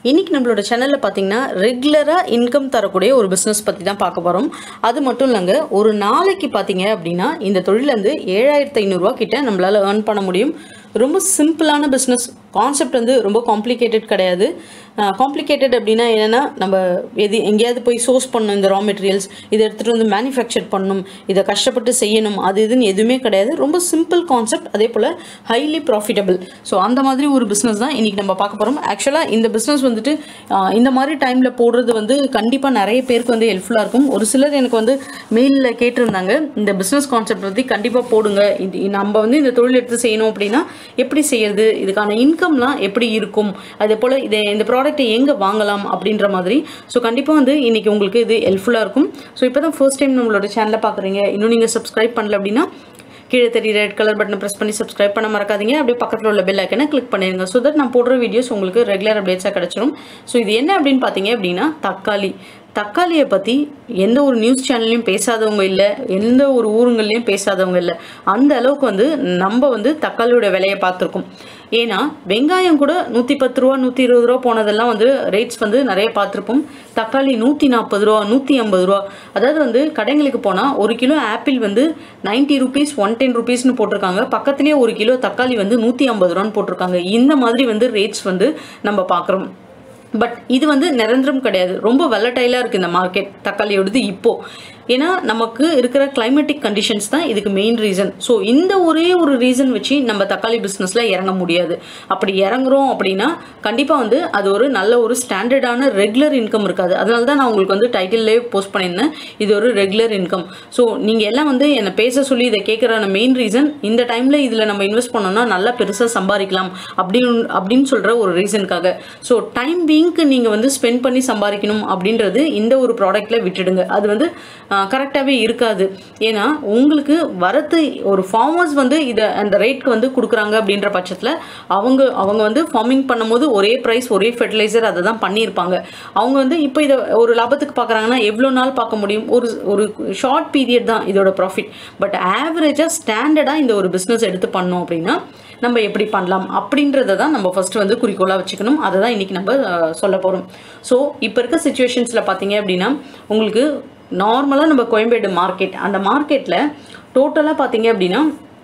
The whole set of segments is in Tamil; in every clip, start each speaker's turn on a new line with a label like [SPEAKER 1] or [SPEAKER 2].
[SPEAKER 1] இன்றைக்கி நம்மளோட சேனலில் பார்த்தீங்கன்னா ரெகுலராக இன்கம் தரக்கூடிய ஒரு பிஸ்னஸ் பற்றி தான் பார்க்க போகிறோம் அது மட்டும் இல்லைங்க ஒரு நாளைக்கு பார்த்தீங்க அப்படின்னா இந்த தொழிலேருந்து ஏழாயிரத்து ஐநூறுரூவா கிட்ட நம்மளால் ஏர்ன் பண்ண முடியும் ரொம்ப சிம்பிளான பிஸ்னஸ் கான்செப்ட் வந்து ரொம்ப காம்ப்ளிகேட்டட் கிடையாது காம்ப்ளிகேட்டட் அப்படின்னா என்னென்னா நம்ம எது எங்கேயாவது போய் சோர்ஸ் பண்ணணும் இந்த ரா மெட்டீரியல்ஸ் இதை எடுத்துகிட்டு வந்து மேனுஃபேக்சர் பண்ணணும் இதை கஷ்டப்பட்டு செய்யணும் அது இதுன்னு எதுவுமே கிடையாது ரொம்ப சிம்பிள் கான்செப்ட் அதே போல் ஹைலி ப்ராஃபிட்டபிள் ஸோ அந்த மாதிரி ஒரு பிஸ்னஸ் தான் இன்றைக்கி நம்ம பார்க்க போகிறோம் ஆக்சுவலாக இந்த பிஸ்னஸ் வந்துட்டு ஆஹ், இந்த மாதிரி டைமில் போடுறது வந்து கண்டிப்பாக நிறைய பேருக்கு வந்து ஹெல்ப்ஃபுல்லாக இருக்கும் ஒரு சிலர் எனக்கு வந்து மெயிலில் கேட்டிருந்தாங்க இந்த பிஸ்னஸ் கான்செப்ட் பற்றி கண்டிப்பாக போடுங்க இது நம்ம வந்து இந்த தொழில் எடுத்து செய்யணும் அப்படின்னா எப்படி செய்யறது இதுக்கான இன்கம்லாம் எப்படி இருக்கும் அதே போல் இதை இந்த ப்ராடக்ட்டை எங்கே வாங்கலாம் அப்படின்ற மாதிரி ஸோ கண்டிப்பாக வந்து இன்றைக்கி உங்களுக்கு இது ஹெல்ப்ஃபுல்லாக இருக்கும் ஸோ இப்போ தான் ஃபர்ஸ்ட் டைம் நம்மளோட சேனலை பார்க்குறீங்க இன்னும் நீங்கள் சப்ஸ்கிரைப் பண்ணல அப்படின்னா கீழே தெரிய ரெட் கலர் பட்டனை ப்ரெஸ் பண்ணி சப்ஸ்கிரைப் பண்ண மறக்காதீங்க அப்படியே பக்கத்தில் உள்ள பெல் ஐக்கனை கிளிக் பண்ணிடுங்க ஸோ தட் நான் போடுற வீடியோஸ் உங்களுக்கு ரெகுலர் அப்டேட்ஸாக கிடச்சிரும் ஸோ இது என்ன அப்படின்னு பார்த்தீங்க அப்படின்னா தக்காளி தக்காளியை பற்றி எந்த ஒரு நியூஸ் சேனல்லையும் பேசாதவங்க இல்லை எந்த ஒரு ஊருங்கள்லையும் பேசாதவங்க இல்லை அந்த அளவுக்கு வந்து நம்ம வந்து தக்காளியோட விலையை பார்த்துருக்கோம் ஏன்னா வெங்காயம் கூட நூற்றி பத்து ரூபா நூற்றி இருபது ரூபா போனதெல்லாம் வந்து ரேட்ஸ் வந்து நிறைய பார்த்துருப்போம் தக்காளி நூற்றி நாற்பது ரூபா நூற்றி ஐம்பது ரூபா அதாவது வந்து கடைங்களுக்கு போனால் ஒரு கிலோ ஆப்பிள் வந்து நைன்ட்டி ருபீஸ் ஒன் டென் ருபீஸ்னு போட்டிருக்காங்க பக்கத்துலேயே ஒரு கிலோ தக்காளி வந்து நூற்றி ஐம்பது ரூபான்னு போட்டிருக்காங்க இந்த மாதிரி வந்து ரேட்ஸ் வந்து நம்ம பார்க்குறோம் பட் இது வந்து நிரந்தரம் கிடையாது ரொம்ப வெலட்டைலாக இருக்குது இந்த மார்க்கெட் தக்காளியோடது இப்போது ஏன்னா நமக்கு இருக்கிற கிளைமேட்டிக் கண்டிஷன்ஸ் தான் இதுக்கு மெயின் ரீசன் ஸோ இந்த ஒரே ஒரு ரீசன் வச்சு நம்ம தக்காளி பிஸ்னஸில் இறங்க முடியாது அப்படி இறங்குறோம் அப்படின்னா கண்டிப்பாக வந்து அது ஒரு நல்ல ஒரு ஸ்டாண்டர்டான ரெகுலர் இன்கம் இருக்காது அதனால தான் நான் உங்களுக்கு வந்து டைட்டில்லே போஸ்ட் பண்ணியிருந்தேன் இது ஒரு ரெகுலர் இன்கம் ஸோ நீங்கள் எல்லாம் வந்து என்னை பேச சொல்லி இதை கேட்குறான மெயின் ரீசன் இந்த டைமில் இதில் நம்ம இன்வெஸ்ட் பண்ணோம்னா நல்லா பெருசாக சம்பாதிக்கலாம் அப்படின்னு அப்படின்னு சொல்கிற ஒரு ரீசனுக்காக ஸோ டைம் பீங்க்கு நீங்கள் வந்து ஸ்பெண்ட் பண்ணி சம்பாதிக்கணும் அப்படின்றது இந்த ஒரு ப்ராடக்ட்டில் விட்டுடுங்க அது வந்து கரெக்டாகவே இருக்காது ஏன்னா உங்களுக்கு வரத்து ஒரு ஃபார்மர்ஸ் வந்து இதை அந்த ரேட்க்கு வந்து கொடுக்குறாங்க அப்படின்ற பட்சத்தில் அவங்க அவங்க வந்து ஃபார்மிங் பண்ணும்போது ஒரே ப்ரைஸ் ஒரே ஃபெர்டிலைசர் அதை தான் பண்ணியிருப்பாங்க அவங்க வந்து இப்போ இதை ஒரு லாபத்துக்கு பார்க்குறாங்கன்னா எவ்வளோ நாள் பார்க்க முடியும் ஒரு ஒரு ஷார்ட் பீரியட் தான் இதோட ப்ராஃபிட் பட் ஆவரேஜாக ஸ்டாண்டர்டாக இந்த ஒரு பிஸ்னஸ் எடுத்து பண்ணோம் அப்படின்னா நம்ம எப்படி பண்ணலாம் அப்படின்றத தான் நம்ம ஃபர்ஸ்ட் வந்து குறிக்கோளாக வச்சுக்கணும் அதை தான் இன்றைக்கி நம்ம அஹ், சொல்ல போகிறோம் ஸோ இப்போ இருக்க சுச்சுவேஷன்ஸில் பார்த்தீங்க அப்படின்னா உங்களுக்கு நார்மலாக நம்ம கோயம்பேடு மார்க்கெட் அந்த மார்க்கெட்டில் டோட்டலாக பார்த்தீங்க அப்படின்னா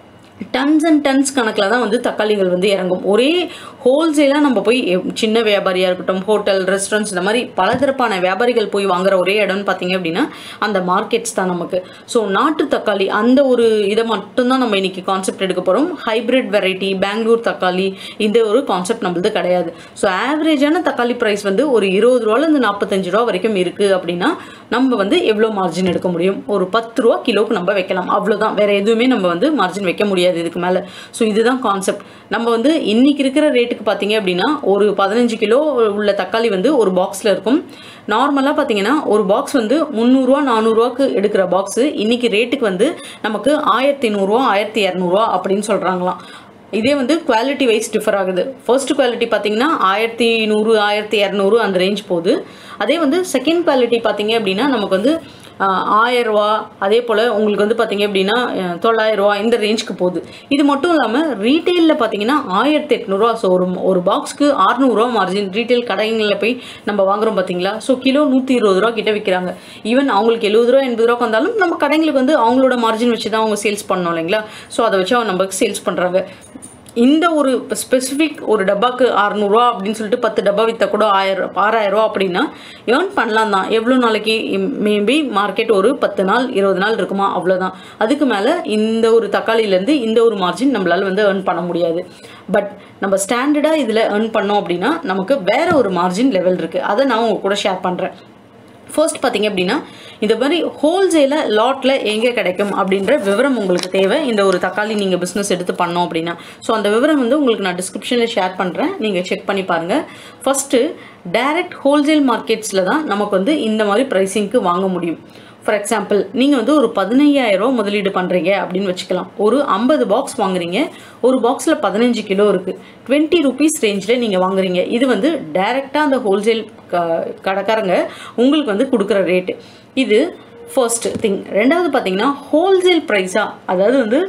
[SPEAKER 1] டன்ஸ் அண்ட் டன்ஸ் கணக்கில் தான் வந்து தக்காளிகள் வந்து இறங்கும் ஒரே ஹோல்சேலாக நம்ம போய் எவ்- சின்ன வியாபாரியாக இருக்கட்டும் ஹோட்டல் ரெஸ்டாரண்ட்ஸ் இந்த மாதிரி பலதரப்பான வியாபாரிகள் போய் வாங்குற ஒரே இடம்னு பார்த்தீங்க அப்படின்னா அந்த மார்க்கெட்ஸ் தான் நமக்கு ஸோ நாட்டு தக்காளி அந்த ஒரு இதை மட்டும்தான் நம்ம இன்னைக்கு கான்செப்ட் எடுக்க போகிறோம் ஹைபிரிட் வெரைட்டி பெங்களூர் தக்காளி இந்த ஒரு கான்செப்ட் நம்மளது கிடையாது ஸோ ஆவரேஜான தக்காளி ப்ரைஸ் வந்து ஒரு இருபது ரூபாலேருந்து நாற்பத்தஞ்சு ரூபா வரைக்கும் இருக்குது அப்படின்னா நம்ம வந்து எவ்வளோ மார்ஜின் எடுக்க முடியும் ஒரு பத்து ரூபா கிலோவுக்கு நம்ம வைக்கலாம் அவ்வளோதான் வேற எதுவுமே நம்ம வந்து மார்ஜின் வைக்க முடியாது இதுக்கு மேலே ஸோ இதுதான் கான்செப்ட் நம்ம வந்து இன்னைக்கு இருக்கிற ரேட்டுக்கு பார்த்தீங்க அப்படின்னா ஒரு பதினஞ்சு கிலோ உள்ள தக்காளி வந்து ஒரு பாக்ஸில் இருக்கும் நார்மலாக பார்த்தீங்கன்னா ஒரு பாக்ஸ் வந்து முந்நூறுரூவா நானூறுரூவாக்கு எடுக்கிற பாக்ஸு இன்னைக்கு ரேட்டுக்கு வந்து நமக்கு ஆயிரத்தி நூறுரூவா ஆயிரத்தி இரநூறுவா அப்படின்னு சொல்கிறாங்களாம் இதே வந்து குவாலிட்டி வைஸ் டிஃபர் ஆகுது ஃபர்ஸ்ட் குவாலிட்டி பார்த்தீங்கன்னா ஆயிரத்தி நூறு ஆயிரத்தி இரநூறு அந்த ரேஞ்ச் போகுது அதே வந்து செகண்ட் குவாலிட்டி பார்த்தீங்க அப்படின்னா நமக்கு வந்து ஆயிரரூவா அதே போல் உங்களுக்கு வந்து பார்த்தீங்க அப்படின்னா அஹ், தொள்ளாயிரரூவா இந்த ரேஞ்சுக்கு போகுது இது மட்டும் இல்லாமல் ரீட்டெயிலில் பார்த்தீங்கன்னா ஆயிரத்தி எட்நூறுவா ஸோ ஒரு ஒரு பாக்ஸ்க்கு அறுநூறுவா மார்ஜின் ரீட்டைல் கடைகளில் போய் நம்ம வாங்குறோம் பார்த்தீங்களா ஸோ கிலோ நூற்றி இருபது ரூபா கிட்ட விற்கிறாங்க ஈவன் அவங்களுக்கு எழுபது ரூபா எண்பது ரூபா வந்தாலும் நம்ம கடைங்களுக்கு வந்து அவங்களோட மார்ஜின் வச்சு தான் அவங்க சேல்ஸ் பண்ணோம் இல்லைங்களா ஸோ அதை வச்சு அவங்க நமக்கு சேல்ஸ் பண்ணுறாங்க இந்த ஒரு ஸ்பெசிஃபிக் ஒரு டப்பாக்கு அறநூறுவா அப்படின்னு சொல்லிட்டு பத்து டப்பா விற்றா கூட ஆயிரம் ஆறாயிரம் ரூபா அப்படின்னா ஏர்ன் பண்ணலாம் தான் எவ்வளோ நாளைக்கு மேபி மார்க்கெட் ஒரு பத்து நாள் இருபது நாள் இருக்குமா அவ்வளோதான் அதுக்கு மேலே இந்த ஒரு தக்காளியிலேருந்து இந்த ஒரு மார்ஜின் நம்மளால வந்து ஏர்ன் பண்ண முடியாது பட் நம்ம ஸ்டாண்டர்டாக இதில் ஏர்ன் பண்ணோம் அப்படின்னா நமக்கு வேற ஒரு மார்ஜின் லெவல் இருக்குது அதை நான் உங்க கூட ஷேர் பண்ணுறேன் ஃபர்ஸ்ட் பார்த்தீங்க அப்படின்னா இந்த மாதிரி ஹோல்சேலில் லாட்டில் எங்கே கிடைக்கும் அப்படின்ற விவரம் உங்களுக்கு தேவை இந்த ஒரு தக்காளி நீங்கள் பிஸ்னஸ் எடுத்து பண்ணோம் அப்படின்னா ஸோ அந்த விவரம் வந்து உங்களுக்கு நான் டிஸ்கிரிப்ஷனில் ஷேர் பண்ணுறேன் நீங்கள் செக் பண்ணி பாருங்கள் ஃபஸ்ட்டு டைரக்ட் ஹோல்சேல் மார்க்கெட்ஸில் தான் நமக்கு வந்து இந்த மாதிரி ப்ரைஸிங்க்கு வாங்க முடியும் ஃபார் எக்ஸாம்பிள் நீங்கள் வந்து ஒரு 15000 ரூபா முதலீடு பண்ணுறீங்க அப்படின்னு வச்சுக்கலாம் ஒரு ஐம்பது பாக்ஸ் வாங்குறீங்க ஒரு பாக்ஸில் பதினஞ்சு கிலோ இருக்குது டுவெண்ட்டி ருபீஸ் ரேஞ்சில் நீங்கள் வாங்குறீங்க இது வந்து டைரெக்டாக அந்த ஹோல்சேல் கடைக்காரங்க உங்களுக்கு வந்து கொடுக்குற ரேட்டு இது ஃபர்ஸ்ட் திங் ரெண்டாவது பார்த்தீங்கன்னா ஹோல்சேல் ப்ரைஸாக அதாவது வந்து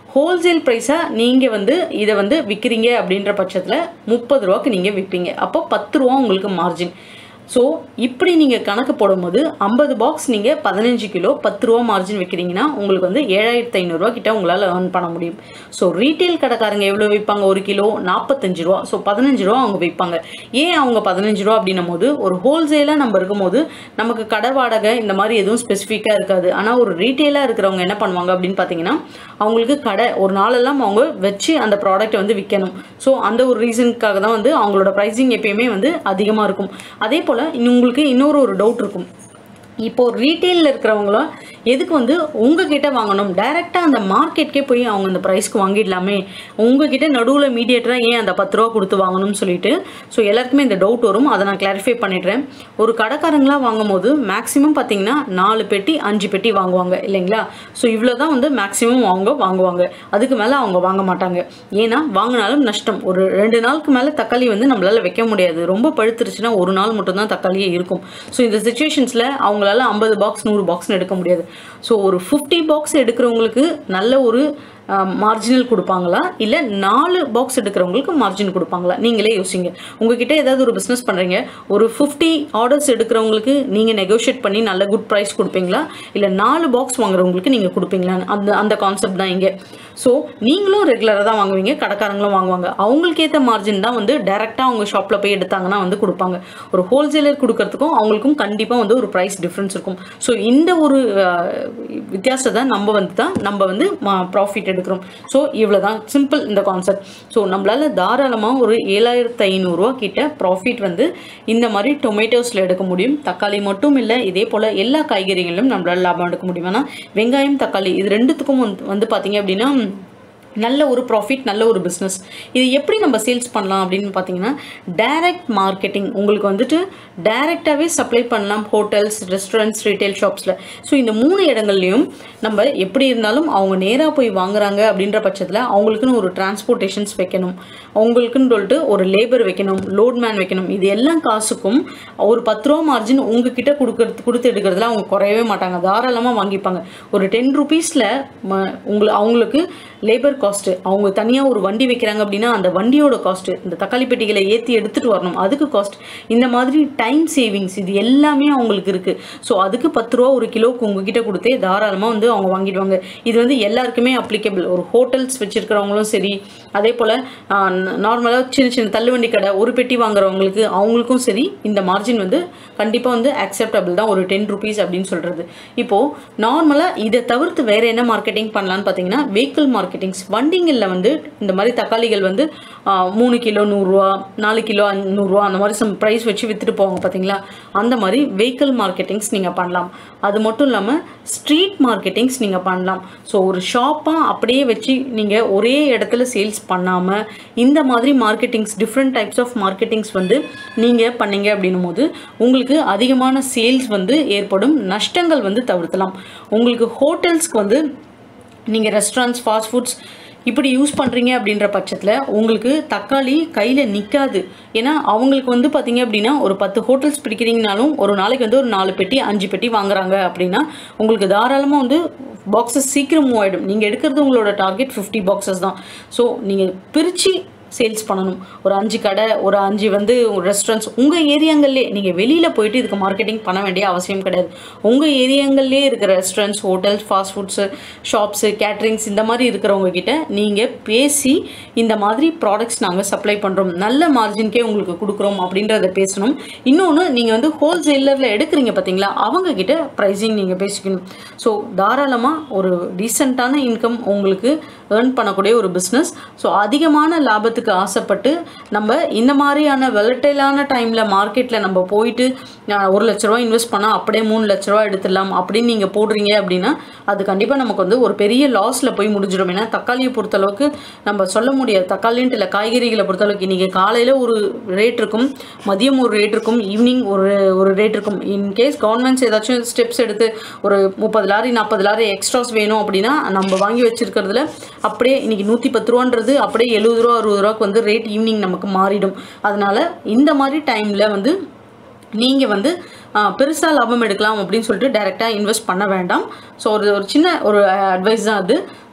[SPEAKER 1] ஹோல்சேல் ப்ரைஸாக நீங்கள் வந்து இதை வந்து விற்கிறீங்க அப்படின்ற பட்சத்தில் முப்பது ரூபாக்கு நீங்கள் விற்பீங்க அப்போ பத்து ரூபா உங்களுக்கு மார்ஜின் ஸோ இப்படி நீங்கள் கணக்கு போடும்போது ஐம்பது பாக்ஸ் நீங்கள் பதினஞ்சு கிலோ பத்து ரூபா மார்ஜின் வைக்கிறீங்கன்னா உங்களுக்கு வந்து ஏழாயிரத்து ஐநூறுரூவா கிட்ட உங்களால் ஏர்ன் பண்ண முடியும் ஸோ ரீட்டைல் கடைக்காரங்க எவ்வளோ விற்பாங்க ஒரு கிலோ நாற்பத்தஞ்சு ரூபா ஸோ பதினஞ்சு ரூபா அவங்க விற்பாங்க ஏன் அவங்க பதினஞ்சு ரூபா அப்படின்னும் போது ஒரு ஹோல்சேலாக நம்ம இருக்கும்போது நமக்கு கடை வாடகை இந்த மாதிரி எதுவும் ஸ்பெசிஃபிக்காக இருக்காது ஆனால் ஒரு ரீட்டெயிலாக இருக்கிறவங்க என்ன பண்ணுவாங்க அப்படின்னு பார்த்தீங்கன்னா அவங்களுக்கு கடை ஒரு நாளெல்லாம் அவங்க வச்சு அந்த ப்ராடக்ட்டை வந்து விற்கணும் ஸோ அந்த ஒரு ரீசனுக்காக தான் வந்து அவங்களோட ப்ரைஸிங் எப்பயுமே வந்து அதிகமாக இருக்கும் அதே போல் இன்னும் உங்களுக்கு இன்னொரு ஒரு டவுட் இருக்கும் இப்போ ரீட்டெயிலில் இருக்கிறவங்களும் எதுக்கு வந்து உங்ககிட்ட வாங்கணும் டைரெக்டாக அந்த மார்க்கெட்கே போய் அவங்க அந்த ப்ரைஸ்க்கு வாங்கிடலாமே உங்ககிட்ட நடுவில் மீடியேட்டராக ஏன் அந்த பத்து ரூபா கொடுத்து வாங்கணும்னு சொல்லிட்டு ஸோ எல்லாருக்குமே இந்த டவுட் வரும் அதை நான் கிளாரிஃபை பண்ணிடுறேன் ஒரு கடைக்காரங்களாம் வாங்கும்போது மேக்ஸிமம் பார்த்தீங்கன்னா நாலு பெட்டி அஞ்சு பெட்டி வாங்குவாங்க இல்லைங்களா ஸோ இவ்வளோ தான் வந்து மேக்ஸிமம் அவங்க வாங்குவாங்க அதுக்கு மேலே அவங்க வாங்க மாட்டாங்க ஏன்னா வாங்கினாலும் நஷ்டம் ஒரு ரெண்டு நாளுக்கு மேலே தக்காளி வந்து நம்மளால் வைக்க முடியாது ரொம்ப பழுத்துருச்சுன்னா ஒரு நாள் மட்டும்தான் தக்காளியே இருக்கும் ஸோ இந்த சுச்சுவேஷன்ஸில் அவங்களால ஐம்பது பாக்ஸ் நூறு பாக்ஸ்னு எடுக்க முடியாது ஸோ ஒரு ஃபிஃப்டி பாக்ஸ் எடுக்கிறவங்களுக்கு நல்ல ஒரு மார்ஜினல் கொடுப்பாங்களா இல்லை நாலு பாக்ஸ் எடுக்கிறவங்களுக்கு மார்ஜின் கொடுப்பாங்களா நீங்களே யோசிங்க உங்ககிட்ட ஏதாவது ஒரு பிஸ்னஸ் பண்ணுறீங்க ஒரு ஃபிஃப்டி ஆர்டர்ஸ் எடுக்கிறவங்களுக்கு நீங்கள் நெகோஷியேட் பண்ணி நல்ல குட் ப்ரைஸ் கொடுப்பீங்களா இல்லை நாலு பாக்ஸ் வாங்குறவங்களுக்கு நீங்கள் கொடுப்பீங்களான்னு அந்த அந்த கான்செப்ட் தான் இங்கே ஸோ நீங்களும் ரெகுலராக தான் வாங்குவீங்க கடைக்காரங்களும் வாங்குவாங்க அவங்களுக்கு ஏற்ற மார்ஜின் தான் வந்து டேரெக்டாக அவங்க ஷாப்பில் போய் எடுத்தாங்கன்னா வந்து கொடுப்பாங்க ஒரு ஹோல்சேலர் கொடுக்கறதுக்கும் அவங்களுக்கும் கண்டிப்பாக வந்து ஒரு ப்ரைஸ் டிஃப்ரென்ஸ் இருக்கும் ஸோ இந்த ஒரு அஹ், வித்தியாசத்தை நம்ம வந்து தான் நம்ம வந்து ப்ராஃபிட் எடுக்கிறோம் ஸோ இவ்வளோ தான் சிம்பிள் இந்த கான்செப்ட் ஸோ நம்மளால் தாராளமாக ஒரு ஏழாயிரத்து ஐநூறுரூவா கிட்ட ப்ராஃபிட் வந்து இந்த மாதிரி டொமேட்டோஸில் எடுக்க முடியும் தக்காளி மட்டும் இல்லை இதே போல் எல்லா காய்கறிகளிலும் நம்மளால் லாபம் எடுக்க முடியும் ஆனால் வெங்காயம் தக்காளி இது ரெண்டுத்துக்கும் வந்து வந்து பார்த்தீங்க அப்படின்னா நல்ல ஒரு ப்ராஃபிட் நல்ல ஒரு பிஸ்னஸ் இது எப்படி நம்ம சேல்ஸ் பண்ணலாம் அப்படின்னு பார்த்தீங்கன்னா டைரக்ட் மார்க்கெட்டிங் உங்களுக்கு வந்துட்டு டைரெக்டாகவே சப்ளை பண்ணலாம் ஹோட்டல்ஸ் ரெஸ்டாரண்ட்ஸ் ரீட்டைல் ஷாப்ஸில் ஸோ இந்த மூணு இடங்கள்லையும் நம்ம எப்படி இருந்தாலும் அவங்க நேராக போய் வாங்குறாங்க அப்படின்ற பட்சத்தில் அவங்களுக்குன்னு ஒரு டிரான்ஸ்போர்ட்டேஷன்ஸ் வைக்கணும் அவங்களுக்குன்னு சொல்லிட்டு ஒரு லேபர் வைக்கணும் லோட் மேன் வைக்கணும் இது எல்லாம் காசுக்கும் ஒரு பத்து ரூபா மார்ஜின் உங்ககிட்ட கொடுக்கறது கொடுத்து எடுக்கிறதுல அவங்க குறையவே மாட்டாங்க தாராளமாக வாங்கிப்பாங்க ஒரு டென் ருபீஸில் உங்களுக்கு அவங்களுக்கு லேபர் காஸ்ட்டு அவங்க தனியாக ஒரு வண்டி வைக்கிறாங்க அப்படின்னா அந்த வண்டியோட காஸ்ட்டு இந்த தக்காளி பெட்டிகளை ஏற்றி எடுத்துகிட்டு வரணும் அதுக்கு காஸ்ட் இந்த மாதிரி டைம் சேவிங்ஸ் இது எல்லாமே அவங்களுக்கு இருக்குது ஸோ அதுக்கு பத்து ரூபா ஒரு கிலோவுக்கு உங்ககிட்ட கொடுத்தே தாராளமாக வந்து அவங்க வாங்கிடுவாங்க இது வந்து எல்லாருக்குமே அப்ளிகபிள் ஒரு ஹோட்டல்ஸ் வச்சுருக்கிறவங்களும் சரி அதே போல் நார்மலாக சின்ன சின்ன தள்ளுவண்டி கடை ஒரு பெட்டி வாங்குறவங்களுக்கு அவங்களுக்கும் சரி இந்த மார்ஜின் வந்து கண்டிப்பாக வந்து அக்செப்டபிள் தான் ஒரு டென் ருபீஸ் அப்படின்னு சொல்கிறது இப்போது நார்மலாக இதை தவிர்த்து வேறு என்ன மார்க்கெட்டிங் பண்ணலான்னு பார்த்தீங்கன்னா வெஹிக்கிள் மார்க்கெட்டிங்ஸ் வண்டிங்களில் வந்து இந்த மாதிரி தக்காளிகள் வந்து ஆ, மூணு கிலோ நூறுரூவா நாலு கிலோ நூறுரூவா அந்த மாதிரி சம் ப்ரைஸ் வச்சு விற்றுட்டு போவாங்க பார்த்தீங்களா அந்த மாதிரி வெஹிக்கிள் மார்க்கெட்டிங்ஸ் நீங்கள் பண்ணலாம் அது மட்டும் இல்லாமல் ஸ்ட்ரீட் மார்க்கெட்டிங்ஸ் நீங்கள் பண்ணலாம் ஸோ ஒரு ஷாப்பாக அப்படியே வச்சு நீங்கள் ஒரே இடத்துல சேல்ஸ் பண்ணாமல் இந்த மாதிரி marketings different types of marketings வந்து நீங்கள் பண்ணீங்க அப்படின்னும் போது உங்களுக்கு அதிகமான சேல்ஸ் வந்து ஏற்படும் நஷ்டங்கள் வந்து தவிர்த்தலாம் உங்களுக்கு ஹோட்டல்ஸ்க்கு வந்து நீங்கள் ரெஸ்டாரண்ட்ஸ் ஃபாஸ்ட் ஃபுட்ஸ் இப்படி யூஸ் பண்ணுறீங்க அப்படின்ற பட்சத்தில் உங்களுக்கு தக்காளி கையில் நிற்காது ஏன்னா அவங்களுக்கு வந்து பார்த்தீங்க அப்படின்னா ஒரு பத்து ஹோட்டல்ஸ் பிடிக்கிறீங்கனாலும் ஒரு நாளைக்கு வந்து ஒரு நாலு பெட்டி அஞ்சு பெட்டி வாங்குறாங்க அப்படின்னா உங்களுக்கு தாராளமாக வந்து பாக்ஸஸ் சீக்கிரம் மூவ் ஆகிடும் நீங்கள் எடுக்கிறது உங்களோட டார்கெட் ஃபிஃப்டி பாக்ஸஸ் தான் ஸோ நீங்கள் பிரித்து சேல்ஸ் பண்ணணும் ஒரு அஞ்சு கடை ஒரு அஞ்சு வந்து ரெஸ்டாரண்ட்ஸ் உங்கள் ஏரியாங்கள்லே நீங்கள் வெளியில் போயிட்டு இதுக்கு மார்க்கெட்டிங் பண்ண வேண்டிய அவசியம் கிடையாது உங்கள் ஏரியாங்கள்லே இருக்கிற restaurants hotels fast foods shops caterings இந்த மாதிரி இருக்கிறவங்க கிட்ட நீங்கள் பேசி இந்த மாதிரி ப்ராடக்ட்ஸ் நாங்கள் சப்ளை பண்ணுறோம் நல்ல மார்ஜின்கே உங்களுக்கு கொடுக்குறோம் அப்படின்றத பேசணும் இன்னொன்று நீங்கள் வந்து ஹோல்சேலரில் எடுக்கிறீங்க பார்த்தீங்களா அவங்க கிட்ட ப்ரைஸிங் நீங்கள் பேசிக்கணும் ஸோ தாராளமாக ஒரு டீசெண்டான இன்கம் உங்களுக்கு ஏர்ன் பண்ணக்கூடிய ஒரு பிஸ்னஸ் ஸோ அதிகமான லாபத்துக்கு ஆசைப்பட்டு நம்ம இந்த மாதிரியான வெலட்டைலான டைமில் மார்க்கெட்டில் நம்ம போயிட்டு அஹ், ஒரு லட்ச ரூபா இன்வெஸ்ட் பண்ணால் அப்படியே மூணு லட்ச ரூபா எடுத்துடலாம் அப்படின்னு நீங்கள் போடுறீங்க அப்படின்னா அது கண்டிப்பாக நமக்கு வந்து ஒரு பெரிய லாஸில் போய் முடிஞ்சிடும் ஏன்னா தக்காளியை பொறுத்தளவுக்கு நம்ம சொல்ல முடியாது தக்காளின்ட்டு இல்லை காய்கறிகளை பொறுத்தளவுக்கு இன்றைக்கி காலையில் ஒரு ரேட் இருக்கும் மதியம் ஒரு ரேட் இருக்கும் ஈவினிங் ஒரு ஒரு ரேட் இருக்கும் இன்கேஸ் கவர்மெண்ட்ஸ் ஏதாச்சும் ஸ்டெப்ஸ் எடுத்து ஒரு முப்பது லாரி நாற்பது லாரி எக்ஸ்ட்ராஸ் வேணும் அப்படின்னா நம்ம வாங்கி வச்சிருக்கிறதுல அப்படியே இன்னைக்கு நூற்றி பத்து ரூபான்றது அப்படியே எழுபது ரூபா அறுபது ரூபாய்க்கு வந்து ரேட் ஈவினிங் நமக்கு மாறிடும் அதனால இந்த மாதிரி டைமில் வந்து நீங்கள் வந்து பெருசாக லாபம் எடுக்கலாம் அப்படின்னு சொல்லிட்டு டைரெக்டாக இன்வெஸ்ட் பண்ண வேண்டாம் ஸோ ஒரு ஒரு சின்ன ஒரு அட்வைஸ் தான் அது ஸோ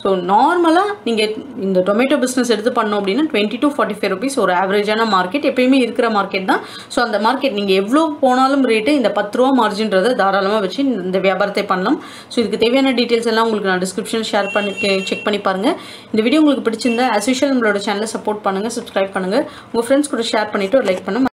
[SPEAKER 1] ஸோ நார்மலாக நீங்கள் இந்த டொமேட்டோ பிஸ்னஸ் எடுத்து பண்ணோம் அப்படின்னா twenty to forty five rupees ஒரு ஆவரேஜான மார்க்கெட் எப்பயுமே இருக்கிற மார்க்கெட் தான் ஸோ அந்த மார்க்கெட் நீங்கள் எவ்வளோ போனாலும் ரேட்டு இந்த பத்து ரூபா மார்ஜின்றதை தாராளமாக வச்சு இந்த வியாபாரத்தை பண்ணலாம் ஸோ இதுக்கு தேவையான டீட்டெயில்ஸ் எல்லாம் உங்களுக்கு நான் டிஸ்கிரிப்ஷன் ஷேர் பண்ணி செக் பண்ணி பாருங்கள் இந்த வீடியோ உங்களுக்கு பிடிச்சிருந்தா as usual நம்மளோட சேனலை சப்போர்ட் பண்ணுங்கள் சப்ஸ்கிரைப் பண்ணுங்கள் உங்கள் ஃப்ரெண்ட்ஸ் கூட ஷேர் பண்ணிவிட்டு ஒரு லைக் பண்ண